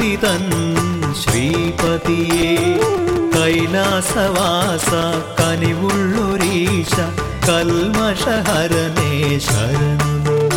തൻ ശ്രീപതിയെ കൈലാസവാസ കനിവുള്ളൊരീശ കൽമഷഹരനേ ശരണം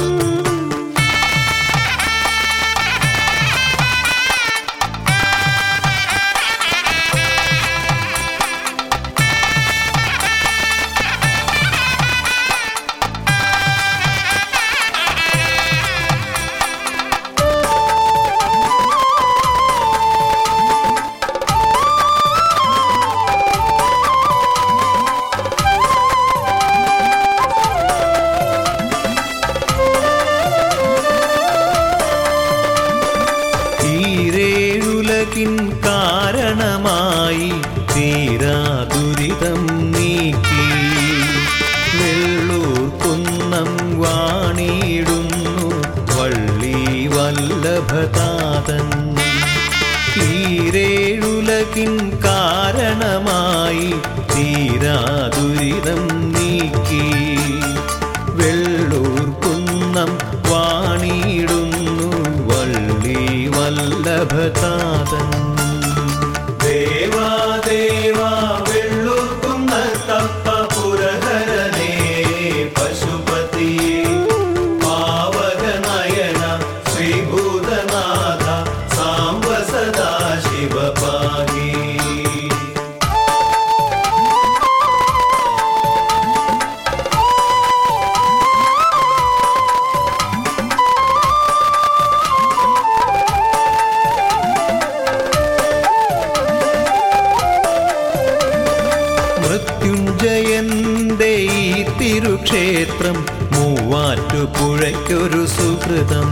ഈരേഴുലകിൻ കാരണമായി തീരാ ദുരിതം നീക്കി വെള്ളൂർ കുന്നം വാണിടുന്നു വള്ളി വല്ലഭതാതൻ ഈരേഴുലകിൻ കാരണമായി തീരാ ദുരിതം നീക്കി വെള്ളൂർ കുന്നം വാണിടുന്നു വള്ളി വല്ലഭതാതൻ ദേവാ ദേവാ വെള്ളൂർ കുന്നത്തപ്പ പുരഹരനേ പശുപതിയേ പാവകനയന ശ്രീഭൂതനാഥ സാംബ സദാ ശിവ പാഹി മൃത്യുഞ്ജയന്റെ ഈ തിരുക്ഷേത്രം മൂവാറ്റുപുഴയ്ക്കൊരു സുഹൃതം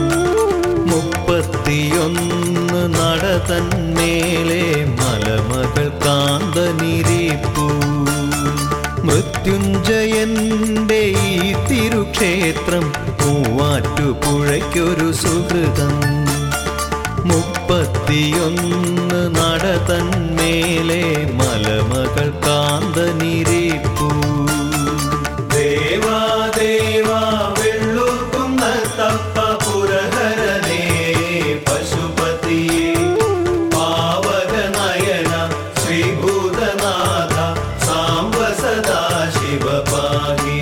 മുപ്പത്തിയൊന്ന് നടതന്മേലെ മലമകൾ കാന്തനിരിപ്പൂ മൃത്യുഞ്ജയന്റെ ഈ തിരുക്ഷേത്രം മൂവാറ്റുപുഴയ്ക്കൊരു സുഹൃതം മുപ്പത്തിയൊന്ന് നടതന്മേലെ മലമകൾ കാന്തനിരിപ്പൂ ദേവാ ദേവാ വെള്ളുക്കുന്ന തപ്പ പുരഹരനേ പശുപതിയേ പാവകനയന ശ്രീഭൂതനാഥ സാംബ സദാ ശിവ പാഹി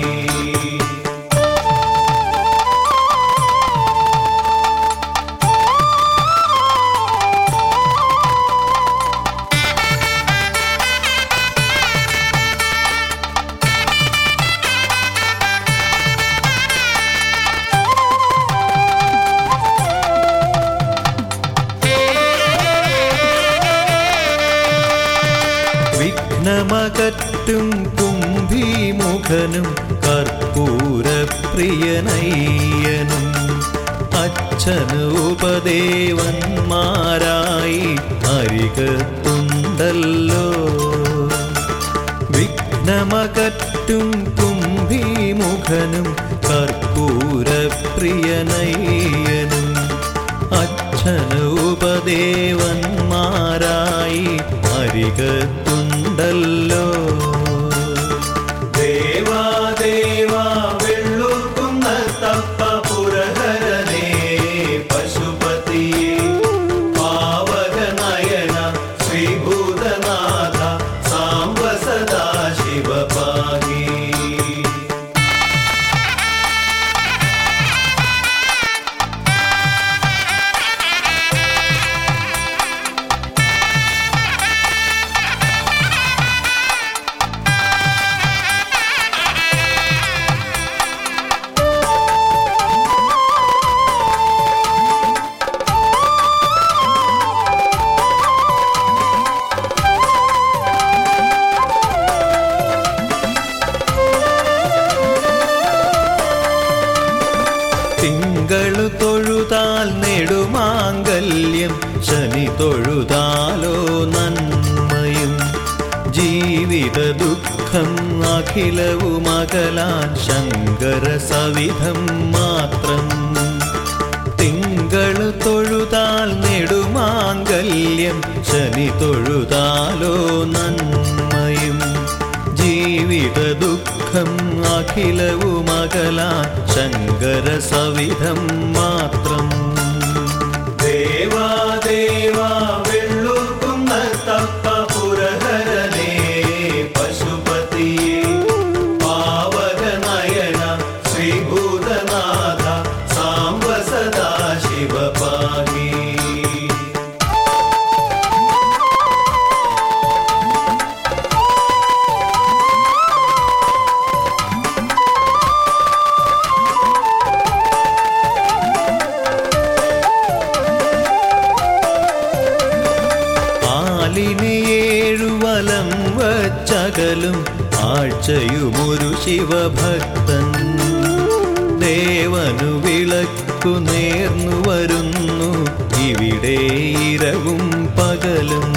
വിഘ്നമകറ്റും കുംഭിമുഖനും കർപ്പൂരപ്രിയനയ്യനും അച്ഛന് ഉപദേവന്മാരായി അരികത്തുണ്ടല്ലോ വിഘ്നമകറ്റും കുംഭിമുഖനും കർപ്പൂരപ്രിയനയ്യനും അച്ഛന് ഉപദേവന്മാരായി അരികത്തുണ്ടല്ലോ ദേവാ ദേവാ വെള്ളുക്കുന്ന തപ്പ പുരഹരനേ പശുപതിയേ പാവകനയന ശ്രീഭൂതനാഥ സാംബ സദാ ശിവ പാഹി തിങ്കളു തൊഴുതാൽ നെടുമാങ്കല്യം ശനി തൊഴുതാലോ നന്മയും ജീവിത ദുഃഖം അഖിലവുമകലാൻ ശങ്കര സവിധം മാത്രം തിങ്കളു തൊഴുതാൽ നെടുമാങ്കല്യം ശനി തൊഴുതാലോ നന്മയും ജീവിത ദുഃഖം അഖിലവുമകലാൻ ശങ്കര സവിധം മാത്രം ദേവാ ദേവാ ആലിനയേഴുവലം വച്ചകലും ആഴ്ചയുമൊരു ശിവഭക്തൻ ദേവനു വിളക്കു നേർന്നു വരുന്നു ഇവിടെ ഇരവും പകലും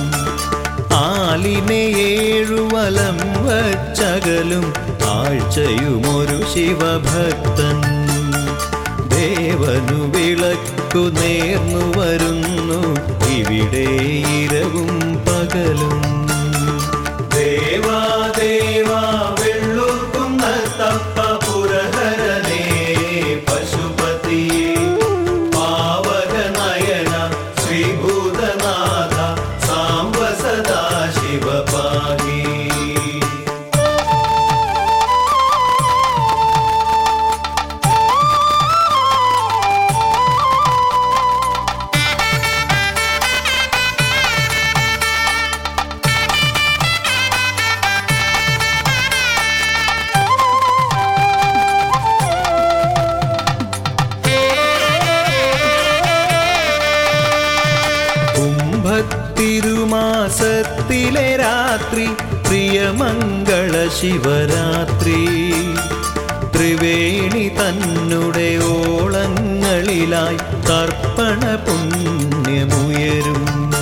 ആലിനയേഴുവലം വച്ചകലും ആഴ്ചയുമൊരു ശിവഭക്തൻ ദേവനു വിളക്കു നേർന്നു വരുന്നു ഇവിടെ ഇരവും പകലും ദേവാ ദേവാ വെള്ളൂർക്കുന്ന തപ്പ പുരഹരനേ പശുപതിയേ പാവക നയന ശ്രീഭൂതനാഥ സാംബ സദാ ശിവപാഹി കുംഭത്തിരുമാസത്തിലെ രാത്രി പ്രിയമംഗള ശിവരാത്രി ത്രിവേണി തന്നുടെ ഓളങ്ങളിലായി തർപ്പണ പുണ്യമുയരും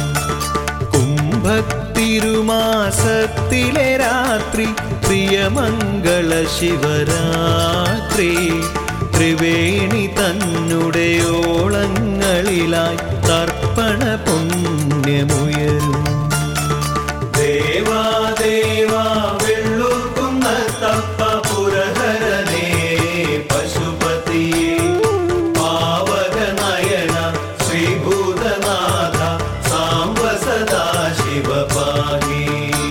കുംഭത്തിരുമാസത്തിലെ രാത്രി പ്രിയമംഗള ശിവരാത്രി ത്രിവേണി തന്നുടെ ഓളങ്ങളിലായി തർപ്പണ പുണ്യമുയരും ദേവാ ദേവാ വെള്ളൂർക്കുന്ന തപ്പ പുരഹരനേ പശുപതിയേ പാവക നയന ശ്രീഭൂതനാഥ സാംബ സദാ ശിവപാഹി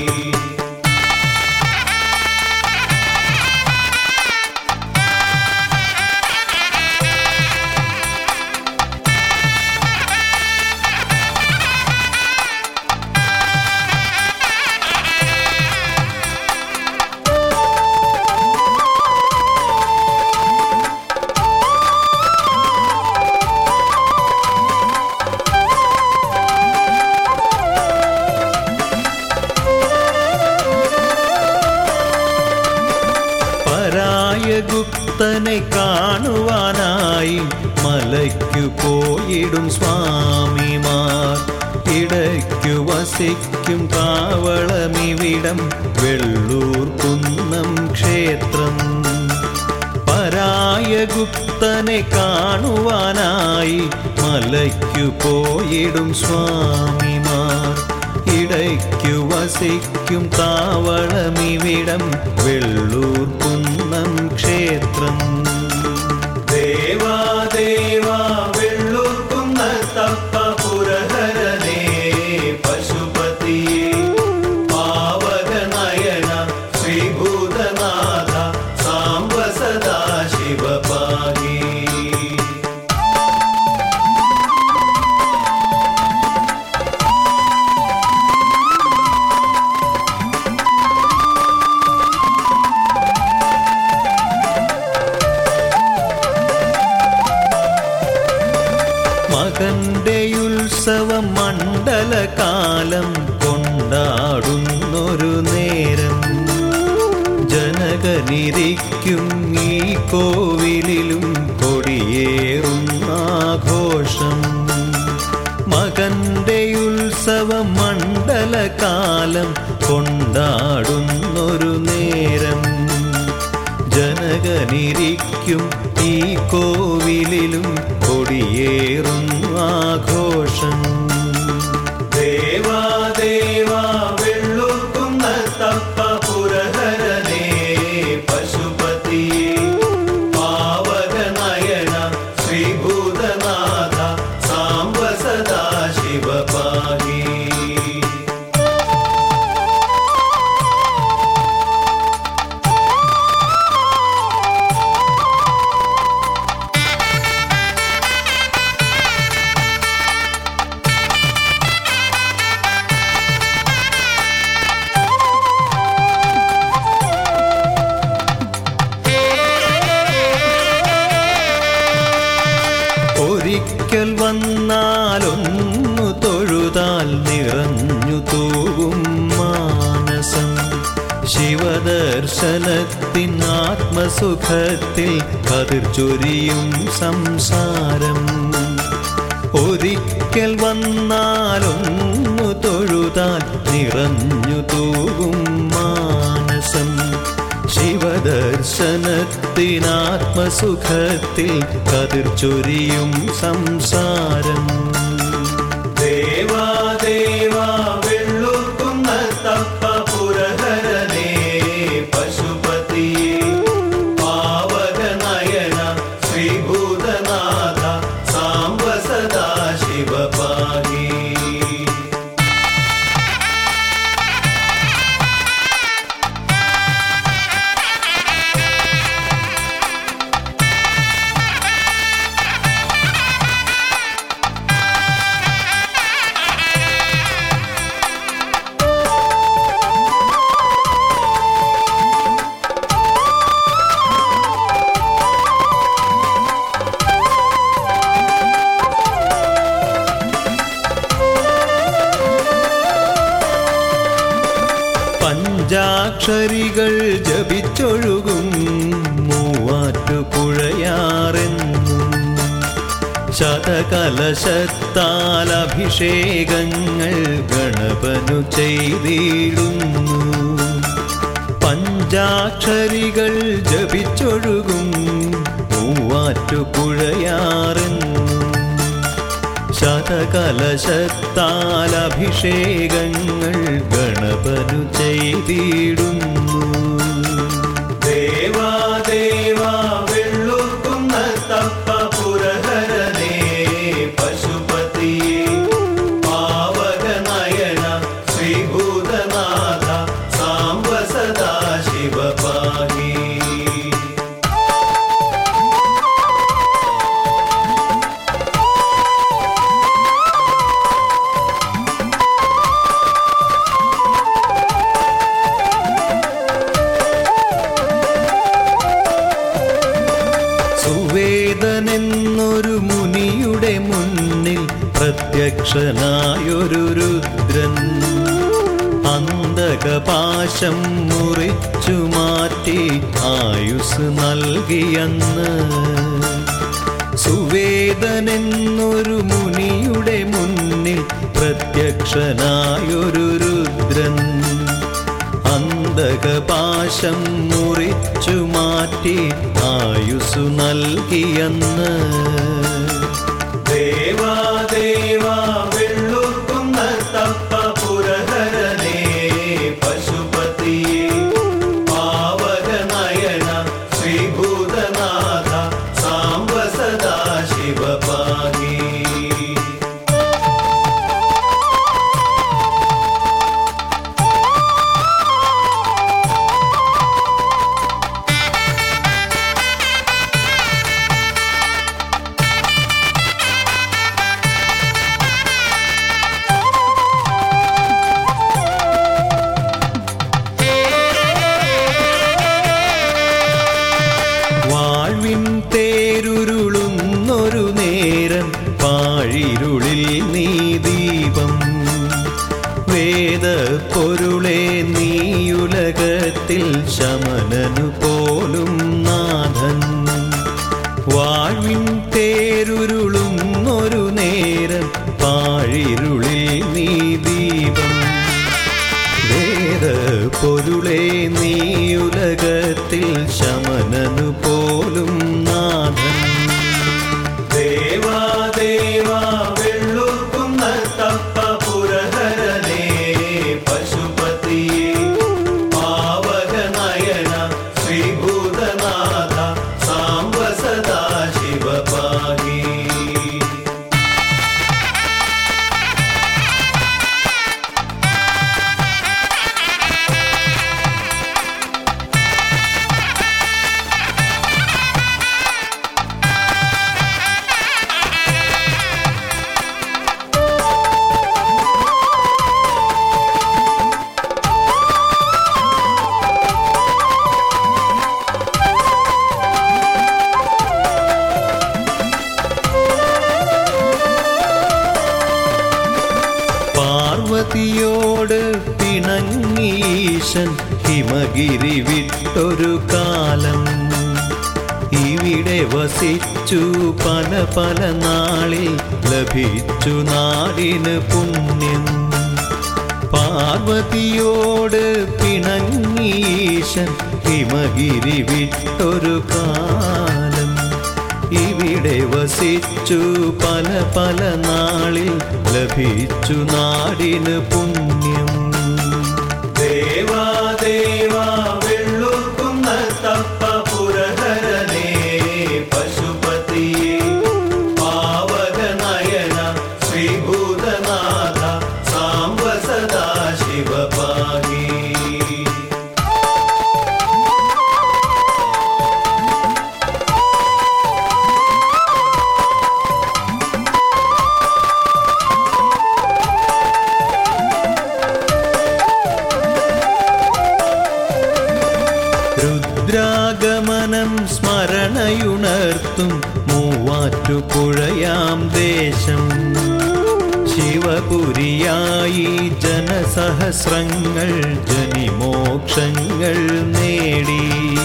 പരായഗുപ്തനെ കാണുവാനായി മലയ്ക്കു പോയിടും സ്വാമിമാർ ഇടയ്ക്കു വസിക്കും കാവളമിവിടം വെള്ളൂർ കുന്നം ക്ഷേത്രം പരായഗുപ്തനെ കാണുവാനായി മലയ്ക്കു പോയിടും സ്വാമിമാർ ഇടയ്ക്കു വസിക്കും താവളമിവിടം വെള്ളൂർ കുന്നം ക്ഷേത്രം ദേവാ ദേവാ വെള്ളൂർ കുന്ന തപ്പ പുരഹരനേ പശുപതിയേ പാവക നയന ശ്രീഭൂതനാഥ സാംബ സദാ ശിവപാഹി മകന്റെ ഉത്സവം മണ്ഡലകാലം കൊണ്ടാടുന്നൊരു നേരം ജനകനിരിക്കും ഈ കോവിലിലും കൊടിയേറുന്നാഘോഷം മകന്റെ ഉത്സവം മണ്ഡലകാലം കൊണ്ടാടുന്നൊരു നേരം ജനകനിരിക്കും ഈ കോവിലിലും കൊടിയേറും ആഘോഷം ദേവാ ദേവാ വെള്ളൂർക്കുന്ന തപ്പ പുരഹരനേ പശുപതിയേ പാവക നയന ശ്രീഭൂതനാഥ സാംബ സദാ ശിവപാഹി ഒരിക്കൽ വന്നാലൊന്നു തൊഴുതാൽ നിറഞ്ഞു തൂവും മാനസം ശിവദർശനത്തിൻ ആത്മസുഖത്തിൽ കതിർ ചൊരിയും സംസാരം ഒരിക്കൽ വന്നാലൊന്നു തൊഴുതാൽ നിറഞ്ഞു തൂവും മാനസം ശിവദർശനത്തിനാത്മസുഖത്തിൽ കതിർ ചൊരിയും സംസാരം ദേവാ ദേവാ വെള്ളൂർക്കുന്ന തപ്പ പുരഹരനേ പശുപതിയേ പാവക നയന ശ്രീഭൂതനാഥ സാംബ സദാ ശിവ പാഹി പഞ്ചാക്ഷരികൾ ജപിച്ചൊഴുകും മൂവാറ്റുപുഴയാറെന്നും ശതകലശത്താൽ അഭിഷേകങ്ങൾ ഗണപനു ചെയ്തിടുന്നു പഞ്ചാക്ഷരികൾ ജപിച്ചൊഴുകും മൂവാറ്റുപുഴയാറെന്നും ശതകലശത്താൽ അഭിഷേകങ്ങൾ ഗണപനു ചെയ്തിടുന്നു ദേവാ ദേവാ വെള്ളൂർക്കുന്ന തപ്പ പുരഹരനേ പശുപതിയേ പാവക നയന ശ്രീഭൂതനാഥ സാംബ സദാ ശിവ പാഹി സുവേദനെന്നൊരു മുനിയുടെ മുന്നിൽ പ്രത്യക്ഷനായൊരു രുദ്രൻ അന്തകപാശം മുറിച്ചു മാറ്റി ആയുസ് നൽകിയെന്ന് സുവേദനെന്നൊരു മുനിയുടെ മുന്നിൽ പ്രത്യക്ഷനായൊരു രുദ്രൻ അന്തകപാശം മുറിച്ചു മാറ്റി ആയുസു നൽകിയെന്ന് ദേവാ ദേവാ വെള്ളൂർക്കുന്ന തപ്പ പുരഹരനേ പശുപതിയേ പാവക നയന ശ്രീഭൂതനാഥ സാംബ സദാ ശിവ പാഹി വാഴ്വിൻ തേരുരുളുന്നൊരു നേരം പാഴിരുളിൽ നീ ദീപം വേദ പൊരുളെ നീയുലകത്തിൽ ശമനനു പോലും നാഥൻ വാഴ്വിൻ തേരുരുളുന്നൊരു നേരം പാഴിരുളിൽ നീ ദീപം വേദ പൊരുളെ നീയുലകത്തിൽ ശമനനു പോലും നാഥൻ ദേവാ ദേവാ വെള്ളൂർക്കുന്ന തപ്പ പുരഹരനേ പശുപതിയേ പാവക നയന ശ്രീ പാർവതിയോട് പിണങ്ങീശൻ ഹിമഗിരി വിട്ടൊരു കാലം ഇവിടെ വസിച്ചു പല പല നാളിൽ ലഭിച്ചു നാടിന് പുണ്യം പാർവതിയോട് പിണങ്ങീശൻ ഹിമഗിരി വിട്ടൊരു കാലം ഇവിടെ വസിച്ചു പല പല നാളിൽ ലഭിച്ചു നാടിന് പുണ്യം ദേവാ ദേവാ വെള്ളൂർക്കുന്ന തപ്പ പുരഹരനേ പശുപതിയേ പാവക നയന ശ്രീഭൂതനാഥ സാംബ സദാ ശിവപാഹി രുദ്രാഗമനം സ്മരണയുണർത്തും മൂവാറ്റുപുഴയാം ദേശം ശിവപുരിയായി ജനസഹസ്രങ്ങൾ ജനിമോക്ഷങ്ങൾ നേടി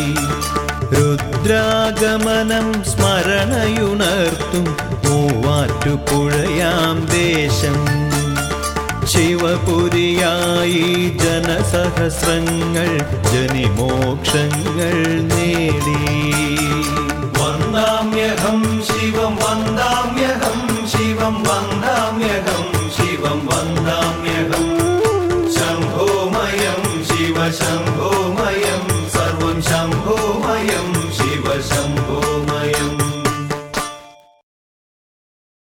രുദ്രാഗമനം സ്മരണയുണർത്തും മൂവാറ്റുപുഴയാം ദേശം ശിവപുരിയായി ജനസഹസ്രങ്ങൾ ജനിമോക്ഷങ്ങൾ നേടി വന്ദാമ്യഹം ശിവം വന്ദാമ്യഹം ശിവം വന്ദാമ്യഹം ശിവം വന്ദാമ്യഹം ശംഭോമയം ശിവ ശംഭോമയം സർവം ശംഭോമയം ശിവ ശംഭോമയം